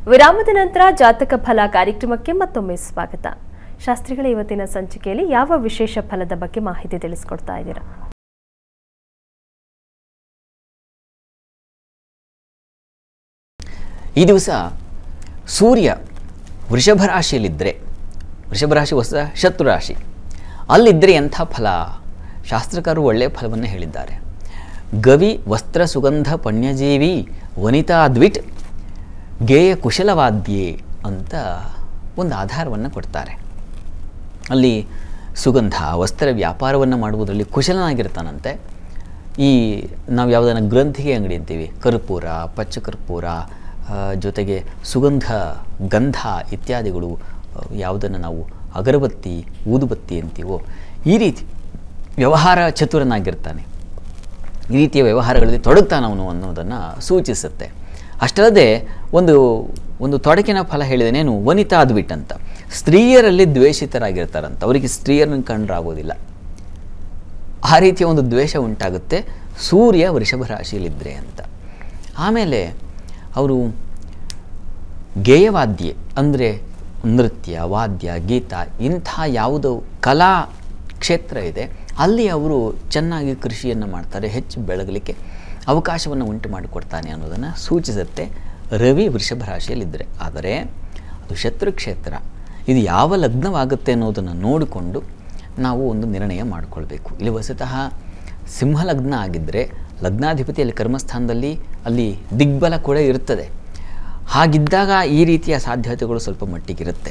ವಿರಾಮದ ನಂತರ ಜಾತಕ ಫಲ ಕಾರ್ಯಕ್ರಮಕ್ಕೆ ಮತ್ತೊಮ್ಮೆ ಸ್ವಾಗತ ಶಾಸ್ತ್ರಿಗಳ ಇವತ್ತಿನ ಸಂಚಿಕೆಯಲ್ಲಿ ಯಾವ ವಿಶೇಷ ಫಲದ ಬಗ್ಗೆ ಮಾಹಿತಿ ತಿಳಿಸ್ಕೊಡ್ತಾ ಇದ್ದೀರಾ ಈ ದಿವಸ ಸೂರ್ಯ ವೃಷಭ ರಾಶಿಯಲ್ಲಿದ್ದರೆ ವೃಷಭ ರಾಶಿ ಹೊಸ ಶತ್ರು ರಾಶಿ ಅಲ್ಲಿದ್ದರೆ ಎಂಥ ಫಲ ಶಾಸ್ತ್ರಕಾರರು ಒಳ್ಳೆಯ ಫಲವನ್ನು ಹೇಳಿದ್ದಾರೆ ಗವಿ ವಸ್ತ್ರ ಸುಗಂಧ ಪಣ್ಯಜೀವಿ ವನಿತಾ ದ್ವಿಟ್ ಗೇಯ ಕುಶಲವಾದ್ಯೆ ಅಂತ ಒಂದು ಆಧಾರವನ್ನು ಕೊಡ್ತಾರೆ ಅಲ್ಲಿ ಸುಗಂಧ ವಸ್ತ್ರ ವ್ಯಾಪಾರವನ್ನು ಮಾಡುವುದರಲ್ಲಿ ಕುಶಲನಾಗಿರ್ತಾನಂತೆ ಈ ನಾವು ಯಾವುದನ್ನು ಗ್ರಂಥಿಗೆ ಅಂಗಡಿ ಅಂತೀವಿ ಕರ್ಪೂರ ಪಚ್ಚ ಕರ್ಪೂರ ಆ, ಜೊತೆಗೆ ಸುಗಂಧ ಗಂಧ ಇತ್ಯಾದಿಗಳು ಯಾವುದನ್ನು ನಾವು ಅಗರಬತ್ತಿ ಊದುಬತ್ತಿ ಅಂತೀವೋ ಈ ರೀತಿ ವ್ಯವಹಾರ ಚತುರನಾಗಿರ್ತಾನೆ ಈ ರೀತಿಯ ವ್ಯವಹಾರಗಳಲ್ಲಿ ತೊಡಗ್ತಾನವನು ಅನ್ನೋದನ್ನು ಸೂಚಿಸುತ್ತೆ ಅಷ್ಟಲ್ಲದೆ ಒಂದು ಒಂದು ತೊಡಕಿನ ಫಲ ಹೇಳಿದನೇನು ವನಿತಾ ಅದ್ಬಿಟ್ ಅಂತ ಸ್ತ್ರೀಯರಲ್ಲಿ ದ್ವೇಷಿತರಾಗಿರ್ತಾರಂತ ಅವರಿಗೆ ಸ್ತ್ರೀಯರನ್ನು ಕಂಡ್ರಾಗೋದಿಲ್ಲ ಆ ರೀತಿಯ ಒಂದು ದ್ವೇಷ ಉಂಟಾಗುತ್ತೆ ಸೂರ್ಯ ವೃಷಭ ರಾಶಿಯಲ್ಲಿದ್ದರೆ ಅಂತ ಆಮೇಲೆ ಅವರು ಗೇಯವಾದ್ಯ ಅಂದರೆ ನೃತ್ಯ ವಾದ್ಯ ಗೀತ ಇಂಥ ಯಾವುದು ಕಲಾ ಕ್ಷೇತ್ರ ಇದೆ ಅಲ್ಲಿ ಅವರು ಚೆನ್ನಾಗಿ ಕೃಷಿಯನ್ನು ಮಾಡ್ತಾರೆ ಹೆಚ್ಚು ಬೆಳಗಲಿಕ್ಕೆ ಅವಕಾಶವನ್ನು ಉಂಟು ಮಾಡಿಕೊಡ್ತಾನೆ ಅನ್ನೋದನ್ನು ಸೂಚಿಸುತ್ತೆ ರವಿ ವೃಷಭ ರಾಶಿಯಲ್ಲಿದ್ದರೆ ಆದರೆ ಅದು ಶತ್ರು ಕ್ಷೇತ್ರ ಇದು ಯಾವ ಲಗ್ನವಾಗುತ್ತೆ ಅನ್ನೋದನ್ನು ನೋಡಿಕೊಂಡು ನಾವು ಒಂದು ನಿರ್ಣಯ ಮಾಡಿಕೊಳ್ಬೇಕು ಇಲ್ಲಿ ವಸ್ತುತಃ ಸಿಂಹ ಲಗ್ನ ಆಗಿದ್ದರೆ ಲಗ್ನಾಧಿಪತಿ ಅಲ್ಲಿ ಕರ್ಮಸ್ಥಾನದಲ್ಲಿ ಅಲ್ಲಿ ದಿಗ್ಬಲ ಕೂಡ ಇರ್ತದೆ ಹಾಗಿದ್ದಾಗ ಈ ರೀತಿಯ ಸಾಧ್ಯತೆಗಳು ಸ್ವಲ್ಪ ಮಟ್ಟಿಗಿರುತ್ತೆ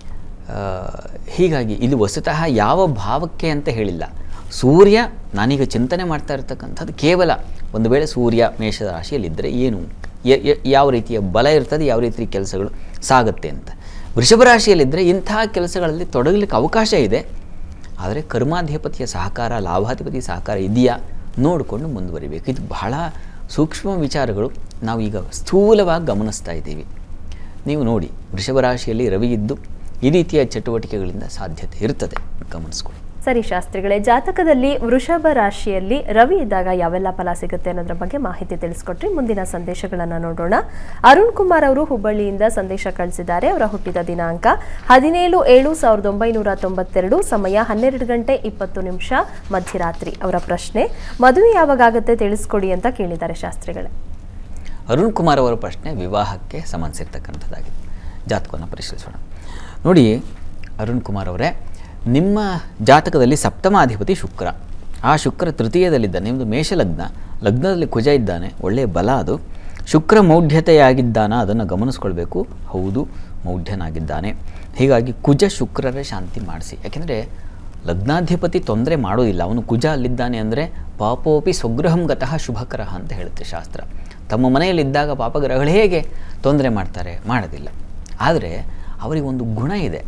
ಆ, ಹೀಗಾಗಿ ಇಲ್ಲಿ ವಸ್ತುತಃ ಯಾವ ಭಾವಕ್ಕೆ ಅಂತ ಹೇಳಿಲ್ಲ ಸೂರ್ಯ ನಾನೀಗ ಚಿಂತನೆ ಮಾಡ್ತಾ ಇರ್ತಕ್ಕಂಥದ್ದು ಕೇವಲ ಒಂದು ವೇಳೆ ಸೂರ್ಯ ಮೇಷದ ರಾಶಿಯಲ್ಲಿದ್ದರೆ ಏನು ಯ- ಯ- ಯಾವ ರೀತಿಯ ಬಲ ಇರ್ತದೆ ಯಾವ ರೀತಿಯ ಕೆಲಸಗಳು ಸಾಗುತ್ತೆ ಅಂತ ವೃಷಭ ರಾಶಿಯಲ್ಲಿದ್ದರೆ ಇಂತಹ ಕೆಲಸಗಳಲ್ಲಿ ತೊಡಗಲಿಕ್ಕೆ ಅವಕಾಶ ಇದೆ ಆದರೆ ಕರ್ಮಾಧಿಪತಿಯ ಸಹಕಾರ ಲಾಭಾಧಿಪತಿಯ ಸಹಕಾರ ಇದೆಯಾ ನೋಡಿಕೊಂಡು ಮುಂದುವರಿಬೇಕು ಇದು ಬಹಳ ಸೂಕ್ಷ್ಮ ವಿಚಾರಗಳು ನಾವು ಈಗ ಸ್ಥೂಲವಾಗಿ ಗಮನಿಸ್ತಾ ಇದ್ದೀವಿ ನೀವು ನೋಡಿ ವೃಷಭ ರಾಶಿಯಲ್ಲಿ ರವಿ ಇದ್ದು ಈ ರೀತಿಯ ಚಟುವಟಿಕೆಗಳಿಂದ ಸಾಧ್ಯತೆ ಇರ್ತದೆ ಗಮನಿಸ್ಕೊಳ್ಳಿ ಸರಿ ಶಾಸ್ತ್ರಿಗಳೇ ಜಾತಕದಲ್ಲಿ ವೃಷಭ ರಾಶಿಯಲ್ಲಿ ರವಿ ಇದ್ದಾಗ ಯಾವೆಲ್ಲ ಫಲ ಸಿಗುತ್ತೆ ಅನ್ನೋದ್ರ ಬಗ್ಗೆ ಮಾಹಿತಿ ತಿಳಿಸ್ಕೊಟ್ರಿ ಮುಂದಿನ ಸಂದೇಶಗಳನ್ನು ನೋಡೋಣ ಅರುಣ್ ಕುಮಾರ್ ಅವರು ಹುಬ್ಬಳ್ಳಿಯಿಂದ ಸಂದೇಶ ಕಳಿಸಿದ್ದಾರೆ ಅವರ ಹುಟ್ಟಿದ ದಿನಾಂಕ ಹದಿನೇಳು ಏಳು ಸಾವಿರದ ಒಂಬೈನೂರ ತೊಂಬತ್ತೆರಡು ಸಮಯ ಹನ್ನೆರಡು ಗಂಟೆ ಇಪ್ಪತ್ತು ನಿಮಿಷ ಮಧ್ಯರಾತ್ರಿ ಅವರ ಪ್ರಶ್ನೆ ಮದುವೆ ಯಾವಾಗ ಆಗುತ್ತೆ ತಿಳಿಸ್ಕೊಡಿ ಅಂತ ಕೇಳಿದ್ದಾರೆ ಶಾಸ್ತ್ರಿಗಳೇ ಅರುಣ್ ಕುಮಾರ್ ಅವರ ಪ್ರಶ್ನೆ ವಿವಾಹಕ್ಕೆ ಸಂಬಂಧಿಸಿರ್ತಕ್ಕಂಥದ್ದಾಗಿದೆ ಜಾತಕವನ್ನು ಪರಿಶೀಲಿಸೋಣ ನೋಡಿ ಅರುಣ್ ಕುಮಾರ್ ಅವರೇ ನಿಮ್ಮ ಜಾತಕದಲ್ಲಿ ಸಪ್ತಮಾಧಿಪತಿ ಶುಕ್ರ ಆ ಶುಕ್ರ ತೃತೀಯದಲ್ಲಿದ್ದಾನೆ ನಿಮ್ಮದು ಮೇಷಲಗ್ನ ಲಗ್ನದಲ್ಲಿ ಕುಜ ಇದ್ದಾನೆ ಒಳ್ಳೆಯ ಬಲ ಅದು ಶುಕ್ರ ಮೌಢ್ಯತೆಯಾಗಿದ್ದಾನ ಅದನ್ನು ಗಮನಿಸ್ಕೊಳ್ಬೇಕು ಹೌದು ಮೌಢ್ಯನಾಗಿದ್ದಾನೆ ಹೀಗಾಗಿ ಕುಜ ಶುಕ್ರರ ಶಾಂತಿ ಮಾಡಿಸಿ ಯಾಕೆಂದರೆ ಲಗ್ನಾಧಿಪತಿ ತೊಂದರೆ ಮಾಡೋದಿಲ್ಲ ಅವನು ಕುಜ ಅಲ್ಲಿದ್ದಾನೆ ಅಂದರೆ ಪಾಪೋಪಿ ಸ್ವಗೃಹಂ ಗತಃ ಶುಭಕರ ಅಂತ ಹೇಳುತ್ತೆ ಶಾಸ್ತ್ರ ತಮ್ಮ ಮನೆಯಲ್ಲಿದ್ದಾಗ ಪಾಪಗ್ರಹಗಳು ಹೇಗೆ ತೊಂದರೆ ಮಾಡ್ತಾರೆ ಮಾಡೋದಿಲ್ಲ ಆದರೆ ಅವರಿಗೆ ಒಂದು ಗುಣ ಇದೆ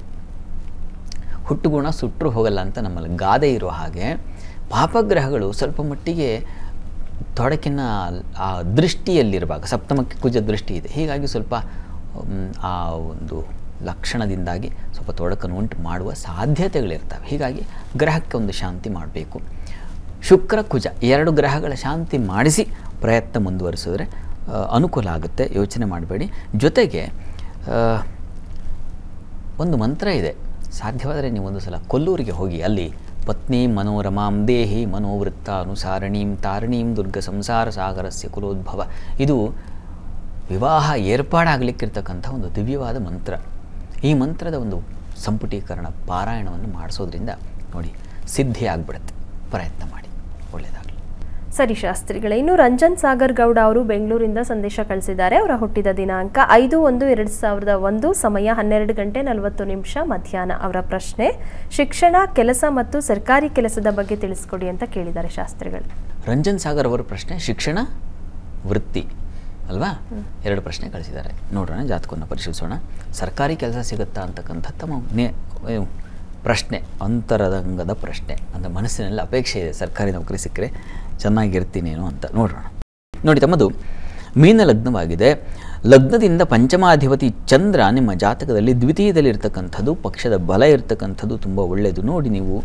ಹುಟ್ಟು ಗುಣ ಸುಟ್ಟರು ಹೋಗಲ್ಲ ಅಂತ ನಮ್ಮಲ್ಲಿ ಗಾದೆ ಇರೋ ಹಾಗೆ ಪಾಪಗ್ರಹಗಳು ಸ್ವಲ್ಪ ಮಟ್ಟಿಗೆ ತೊಡಕಿನ ಆ ದೃಷ್ಟಿಯಲ್ಲಿರುವಾಗ ಸಪ್ತಮಕ್ಕೆ ಕುಜ ದೃಷ್ಟಿ ಇದೆ ಹೀಗಾಗಿ ಸ್ವಲ್ಪ ಮ್, ಆ ಒಂದು ಲಕ್ಷಣದಿಂದಾಗಿ ಸ್ವಲ್ಪ ತೊಡಕನ್ನು ಉಂಟು ಮಾಡುವ ಸಾಧ್ಯತೆಗಳಿರ್ತವೆ ಹೀಗಾಗಿ ಗ್ರಹಕ್ಕೆ ಒಂದು ಶಾಂತಿ ಮಾಡಬೇಕು ಶುಕ್ರ ಕುಜ ಎರಡು ಗ್ರಹಗಳ ಶಾಂತಿ ಮಾಡಿಸಿ ಪ್ರಯತ್ನ ಮುಂದುವರಿಸಿದ್ರೆ ಆ, ಅನುಕೂಲ ಆಗುತ್ತೆ ಯೋಚನೆ ಮಾಡಬೇಡಿ ಜೊತೆಗೆ ಆ, ಒಂದು ಮಂತ್ರ ಇದೆ ಸಾಧ್ಯವಾದರೆ ನೀವು ಒಂದು ಸಲ ಕೊಲ್ಲೂರಿಗೆ ಹೋಗಿ ಅಲ್ಲಿ ಪತ್ನಿ ಮನೋರಮಾಂ ದೇಹಿ ಮನೋವೃತ್ತ ಅನುಸಾರಣೀಂ ತಾರಣೀಂ ದುರ್ಗ ಸಂಸಾರ ಸಾಗರಸ್ಯ ಕುಲೋದ್ಭವ ಇದು ವಿವಾಹ ಏರ್ಪಾಡಾಗಲಿಕ್ಕಿರ್ತಕ್ಕಂಥ ಒಂದು ದಿವ್ಯವಾದ ಮಂತ್ರ ಈ ಮಂತ್ರದ ಒಂದು ಸಂಪುಟೀಕರಣ ಪಾರಾಯಣವನ್ನು ಮಾಡಿಸೋದ್ರಿಂದ ನೋಡಿ ಸಿದ್ಧಿ ಆಗಿಬಿಡುತ್ತೆ ಪ್ರಯತ್ನ ಮಾಡಿ ಒಳ್ಳೆಯದಾಗಲಿ ಸರಿ ಶಾಸ್ತ್ರಿಗಳೇ ಇನ್ನು ರಂಜನ್ ಸಾಗರ್ ಗೌಡ ಅವರು ಬೆಂಗಳೂರಿಂದ ಸಂದೇಶ ಕಳಿಸಿದ್ದಾರೆ ಅವರ ಹುಟ್ಟಿದ ದಿನಾಂಕ ಐದು ಒಂದು ಎರಡು ಸಾವಿರದ ಒಂದು ಸಮಯ ಹನ್ನೆರಡು ಗಂಟೆ ನಲವತ್ತು ನಿಮಿಷ ಮಧ್ಯಾಹ್ನ ಅವರ ಪ್ರಶ್ನೆ ಶಿಕ್ಷಣ ಕೆಲಸ ಮತ್ತು ಸರ್ಕಾರಿ ಕೆಲಸದ ಬಗ್ಗೆ ತಿಳಿಸ್ಕೊಡಿ ಅಂತ ಕೇಳಿದ್ದಾರೆ ಶಾಸ್ತ್ರಿಗಳು ರಂಜನ್ ಸಾಗರ್ ಅವರ ಪ್ರಶ್ನೆ ಶಿಕ್ಷಣ ವೃತ್ತಿ ಅಲ್ವಾ ಎರಡು ಪ್ರಶ್ನೆ ಕಳಿಸಿದ್ದಾರೆ ನೋಡೋಣ ಜಾತಕವನ್ನು ಪರಿಶೀಲಿಸೋಣ ಸರ್ಕಾರಿ ಕೆಲಸ ಸಿಗುತ್ತಾ ಅಂತಕ್ಕಂಥ ತಮ್ಮ ನೇ ಏನು, ಪ್ರಶ್ನೆ ಅಂತರದಂಗದ ಪ್ರಶ್ನೆ ಅಂದರೆ ಮನಸ್ಸಿನಲ್ಲಿ ಅಪೇಕ್ಷೆ ಇದೆ ಸರ್ಕಾರಿ ನೌಕರಿ ಸಿಕ್ಕರೆ ಚೆನ್ನಾಗಿರ್ತೀನೇನೋ ಅಂತ ನೋಡೋಣ ನೋಡಿ ತಮ್ಮದು ಮೀನ ಲಗ್ನವಾಗಿದೆ ಲಗ್ನದಿಂದ ಪಂಚಮಾಧಿಪತಿ ಚಂದ್ರ ನಿಮ್ಮ ಜಾತಕದಲ್ಲಿ ದ್ವಿತೀಯದಲ್ಲಿರ್ತಕ್ಕಂಥದ್ದು ಪಕ್ಷದ ಬಲ ಇರ್ತಕ್ಕಂಥದ್ದು ತುಂಬ ಒಳ್ಳೆಯದು ನೋಡಿ ನೀವು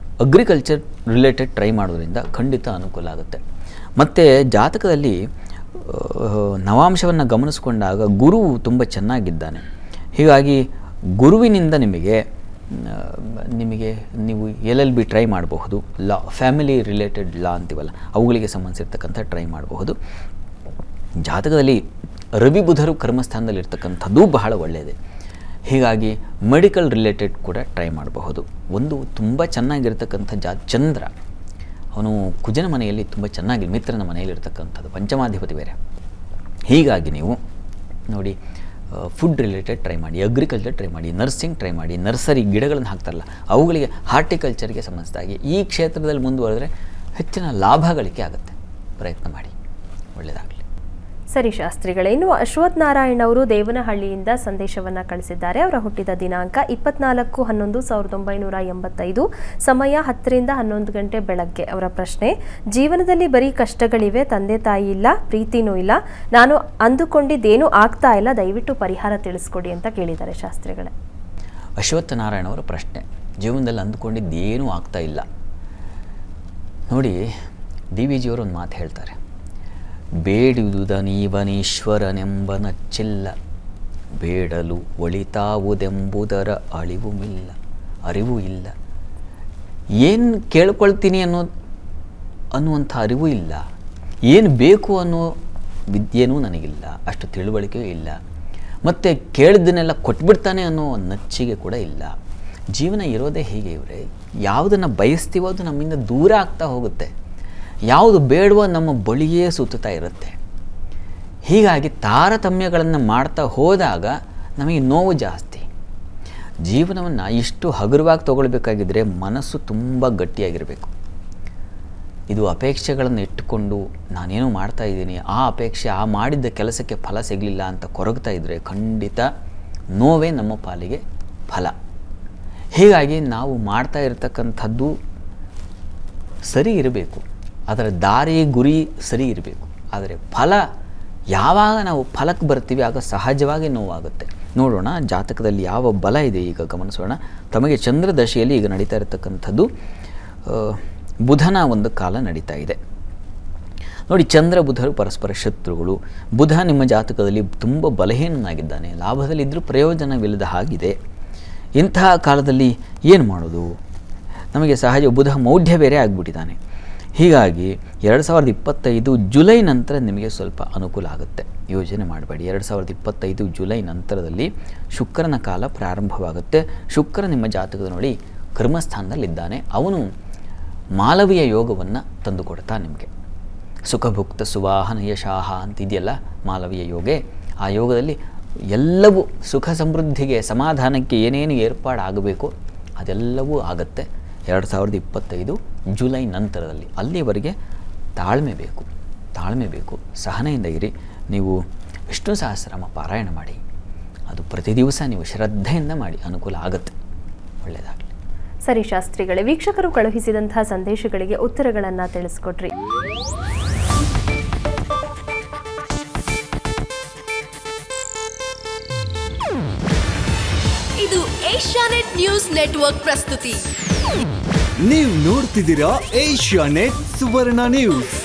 ಅಗ್ರಿಕಲ್ಚರ್ ರಿಲೇಟೆಡ್ ಟ್ರೈ ಮಾಡೋದ್ರಿಂದ ಖಂಡಿತ ಅನುಕೂಲ ಆಗುತ್ತೆ ಮತ್ತು ಜಾತಕದಲ್ಲಿ ನವಾಂಶವನ್ನು ಗಮನಿಸಿಕೊಂಡಾಗ ಗುರು ತುಂಬ ಚೆನ್ನಾಗಿದ್ದಾನೆ ಹೀಗಾಗಿ ಗುರುವಿನಿಂದ ನಿಮಗೆ ಆ, ನಿಮಗೆ ನೀವು ಎಲ್ ಎಲ್ ಬಿ ಟ್ರೈ ಮಾಡಬಹುದು ಲಾ ಫ್ಯಾಮಿಲಿ ರಿಲೇಟೆಡ್ ಲಾ ಅಂತೀವಲ್ಲ ಅವುಗಳಿಗೆ ಸಂಬಂಧಿಸಿರ್ತಕ್ಕಂಥ ಟ್ರೈ ಮಾಡಬಹುದು ಜಾತಕದಲ್ಲಿ ರವಿ ಬುಧರು ಕರ್ಮಸ್ಥಾನದಲ್ಲಿರ್ತಕ್ಕಂಥದ್ದು ಬಹಳ ಒಳ್ಳೆಯದೇ ಹೀಗಾಗಿ ಮೆಡಿಕಲ್ ರಿಲೇಟೆಡ್ ಕೂಡ ಟ್ರೈ ಮಾಡಬಹುದು ಒಂದು ತುಂಬ ಚೆನ್ನಾಗಿರ್ತಕ್ಕಂಥ ಜಾ ಚಂದ್ರ ಅವನು ಕುಜನ ಮನೆಯಲ್ಲಿ ತುಂಬ ಚೆನ್ನಾಗಿ ಮಿತ್ರನ ಮನೆಯಲ್ಲಿ ಇರ್ತಕ್ಕಂಥದ್ದು ಪಂಚಮಾಧಿಪತಿ ಬೇರೆ ಹೀಗಾಗಿ ನೀವು ನೋಡಿ ಫುಡ್ ರಿಲೇಟೆಡ್ ಟ್ರೈ ಮಾಡಿ ಅಗ್ರಿಕಲ್ಚರ್ ಟ್ರೈ ಮಾಡಿ ನರ್ಸಿಂಗ್ ಟ್ರೈ ಮಾಡಿ ನರ್ಸರಿ ಗಿಡಗಳನ್ನು ಹಾಕ್ತಾರಲ್ಲ ಅವುಗಳಿಗೆ ಹಾರ್ಟಿಕಲ್ಚರ್ಗೆ ಸಂಬಂಧಿಸಿದಾಗಿ ಈ ಕ್ಷೇತ್ರದಲ್ಲಿ ಮುಂದುವರೆದ್ರೆ ಹೆಚ್ಚಿನ ಲಾಭ ಗಳಿಕೆ ಆಗುತ್ತೆ ಪ್ರಯತ್ನ ಮಾಡಿ ಒಳ್ಳೆಯದಾಗಲಿ ಸರಿ ಶಾಸ್ತ್ರಿಗಳೇ ಇನ್ನು ಅಶ್ವಥ್ ನಾರಾಯಣ್ ಅವರು ದೇವನಹಳ್ಳಿಯಿಂದ ಸಂದೇಶವನ್ನ ಕಳಿಸಿದ್ದಾರೆ ಅವರ ಹುಟ್ಟಿದ ದಿನಾಂಕ ಇಪ್ಪತ್ನಾಲ್ಕು ಹನ್ನೊಂದು ಸಾವಿರದ ಒಂಬೈನೂರ ಎಂಬತ್ತೈದು ಸಮಯ ಹತ್ತರಿಂದ ಹನ್ನೊಂದು ಗಂಟೆ ಬೆಳಗ್ಗೆ ಅವರ ಪ್ರಶ್ನೆ ಜೀವನದಲ್ಲಿ ಬರೀ ಕಷ್ಟಗಳಿವೆ ತಂದೆ ತಾಯಿ ಇಲ್ಲ ಪ್ರೀತಿನೂ ಇಲ್ಲ ನಾನು ಅಂದುಕೊಂಡಿದ್ದೇನೂ ಆಗ್ತಾ ಇಲ್ಲ ದಯವಿಟ್ಟು ಪರಿಹಾರ ತಿಳಿಸ್ಕೊಡಿ ಅಂತ ಕೇಳಿದ್ದಾರೆ ಶಾಸ್ತ್ರಿಗಳೇ ಅಶ್ವತ್ಥ ನಾರಾಯಣ ಅವರ ಪ್ರಶ್ನೆ ಜೀವನದಲ್ಲಿ ಅಂದುಕೊಂಡಿದ್ದು ಏನೂ ಆಗ್ತಾ ಇಲ್ಲ ನೋಡಿ ಡಿ ವಿ ಜಿಯವರು ಒಂದು ಮಾತು ಹೇಳ್ತಾರೆ ಬೇಡುವುದ ನೀವನೀಶ್ವರನೆಂಬ ನಚ್ಚಿಲ್ಲ ಬೇಡಲು ಒಳಿತಾವುದೆಂಬುದರ ಅಳಿವುಮಿಲ್ಲ ಅರಿವು ಇಲ್ಲ ಏನು ಕೇಳ್ಕೊಳ್ತೀನಿ ಅನ್ನೋ ಅನ್ನುವಂಥ ಅರಿವು ಇಲ್ಲ ಏನು ಬೇಕು ಅನ್ನೋ ವಿದ್ಯೆನೂ ನನಗಿಲ್ಲ ಅಷ್ಟು ತಿಳುವಳಿಕೆಯೂ ಇಲ್ಲ ಮತ್ತು ಕೇಳಿದ್ದನ್ನೆಲ್ಲ ಕೊಟ್ಬಿಡ್ತಾನೆ ಅನ್ನೋ ನಚ್ಚಿಗೆ ಕೂಡ ಇಲ್ಲ ಜೀವನ ಇರೋದೇ ಹೀಗೆ ಇವರೇ ಯಾವುದನ್ನು ಬಯಸ್ತೀವೋ ಅದು ನಮ್ಮಿಂದ ದೂರ ಆಗ್ತಾ ಹೋಗುತ್ತೆ ಯಾವುದು ಬೇಡವೋ ನಮ್ಮ ಬಳಿಯೇ ಸುತ್ತುತ್ತಾ ಇರುತ್ತೆ ಹೀಗಾಗಿ ತಾರತಮ್ಯಗಳನ್ನು ಮಾಡ್ತಾ ಹೋದಾಗ ನಮಗೆ ನೋವು ಜಾಸ್ತಿ ಜೀವನವನ್ನು ಇಷ್ಟು ಹಗುರವಾಗಿ ತಗೊಳ್ಬೇಕಾಗಿದ್ದರೆ ಮನಸ್ಸು ತುಂಬ ಗಟ್ಟಿಯಾಗಿರಬೇಕು ಇದು ಅಪೇಕ್ಷೆಗಳನ್ನು ಇಟ್ಟುಕೊಂಡು ನಾನೇನೋ ಮಾಡ್ತಾ ಇದ್ದೀನಿ ಆ ಅಪೇಕ್ಷೆ ಆ ಮಾಡಿದ್ದ ಕೆಲಸಕ್ಕೆ ಫಲ ಸಿಗಲಿಲ್ಲ ಅಂತ ಕೊರಗ್ತಾ ಇದ್ದರೆ ಖಂಡಿತ ನೋವೇ ನಮ್ಮ ಪಾಲಿಗೆ ಫಲ ಹೀಗಾಗಿ ನಾವು ಮಾಡ್ತಾ ಇರತಕ್ಕಂಥದ್ದು ಸರಿ ಇರಬೇಕು ಅದರ ದಾರಿ ಗುರಿ ಸರಿ ಇರಬೇಕು ಆದರೆ ಫಲ ಯಾವಾಗ ನಾವು ಫಲಕ್ಕೆ ಬರ್ತೀವಿ ಆಗ ಸಹಜವಾಗಿ ನೋವಾಗುತ್ತೆ ನೋಡೋಣ ಜಾತಕದಲ್ಲಿ ಯಾವ ಬಲ ಇದೆ ಈಗ ಗಮನಿಸೋಣ ತಮಗೆ ಚಂದ್ರ ದಶೆಯಲ್ಲಿ ಈಗ ನಡೀತಾ ಇರತಕ್ಕಂಥದ್ದು ಆ, ಬುಧನ ಒಂದು ಕಾಲ ನಡೀತಾ ಇದೆ ನೋಡಿ ಚಂದ್ರ ಬುಧರು ಪರಸ್ಪರ ಶತ್ರುಗಳು ಬುಧ ನಿಮ್ಮ ಜಾತಕದಲ್ಲಿ ತುಂಬ ಬಲಹೀನನಾಗಿದ್ದಾನೆ ಲಾಭದಲ್ಲಿದ್ದರೂ ಪ್ರಯೋಜನವಿಲ್ಲದ ಹಾಗಿದೆ ಇಂತಹ ಕಾಲದಲ್ಲಿ ಏನು ಮಾಡೋದು ನಮಗೆ ಸಹಜ ಬುಧ ಮೌಢ್ಯ ಬೇರೆ ಆಗಿಬಿಟ್ಟಿದ್ದಾನೆ ಹೀಗಾಗಿ ಎರಡು ಸಾವಿರದ ಇಪ್ಪತ್ತೈದು ಜುಲೈ ನಂತರ ನಿಮಗೆ ಸ್ವಲ್ಪ ಅನುಕೂಲ ಆಗುತ್ತೆ ಯೋಚನೆ ಮಾಡಬೇಡಿ ಎರಡು ಸಾವಿರದ ಇಪ್ಪತ್ತೈದು ಜುಲೈ ನಂತರದಲ್ಲಿ ಶುಕ್ರನ ಕಾಲ ಪ್ರಾರಂಭವಾಗುತ್ತೆ ಶುಕ್ರ ನಿಮ್ಮ ಜಾತಕದ ನೋಡಿ ಕರ್ಮಸ್ಥಾನದಲ್ಲಿದ್ದಾನೆ ಅವನು ಮಾಲವೀಯ ಯೋಗವನ್ನು ತಂದುಕೊಡ್ತಾ ನಿಮಗೆ ಸುಖಭುಕ್ತ ಸುವಾಹನ ಯಶಾಹ ಅಂತಿದೆಯಲ್ಲ ಮಾಲವೀಯ ಯೋಗೆ ಆ ಯೋಗದಲ್ಲಿ ಎಲ್ಲವೂ ಸುಖ ಸಮೃದ್ಧಿಗೆ ಸಮಾಧಾನಕ್ಕೆ ಏನೇನು ಏರ್ಪಾಡಾಗಬೇಕು ಅದೆಲ್ಲವೂ ಆಗುತ್ತೆ ಎರಡು ಸಾವಿರದ ಇಪ್ಪತ್ತೈದು ಜುಲೈ ನಂತರದಲ್ಲಿ ಅಲ್ಲಿವರೆಗೆ ತಾಳ್ಮೆ ಬೇಕು ತಾಳ್ಮೆ ಬೇಕು ಸಹನೆಯಿಂದ ಇರಿ ನೀವು ವಿಷ್ಣು ಸಹಸ್ರನಾಮ ಪಾರಾಯಣ ಮಾಡಿ ಅದು ಪ್ರತಿ ದಿವಸ ನೀವು ಶ್ರದ್ಧೆಯಿಂದ ಮಾಡಿ ಅನುಕೂಲ ಆಗುತ್ತೆ ಒಳ್ಳೆಯದಾಗಲಿ ಸರಿ ಶಾಸ್ತ್ರಿಗಳೇ ವೀಕ್ಷಕರು ಕಳುಹಿಸಿದಂತಹ ಸಂದೇಶಗಳಿಗೆ ಉತ್ತರಗಳನ್ನ ತಿಳಿಸ್ಕೊಟ್ರಿ ಇದು ಏಷ್ಯಾನೆಟ್ ನ್ಯೂಸ್ ನೆಟ್ವರ್ಕ್ ಪ್ರಸ್ತುತಿ ನೀವು ನೋಡ್ತಿದ್ದೀರಾ ಏಷ್ಯಾ ನೆಟ್ ಸುವರ್ಣ ನ್ಯೂಸ್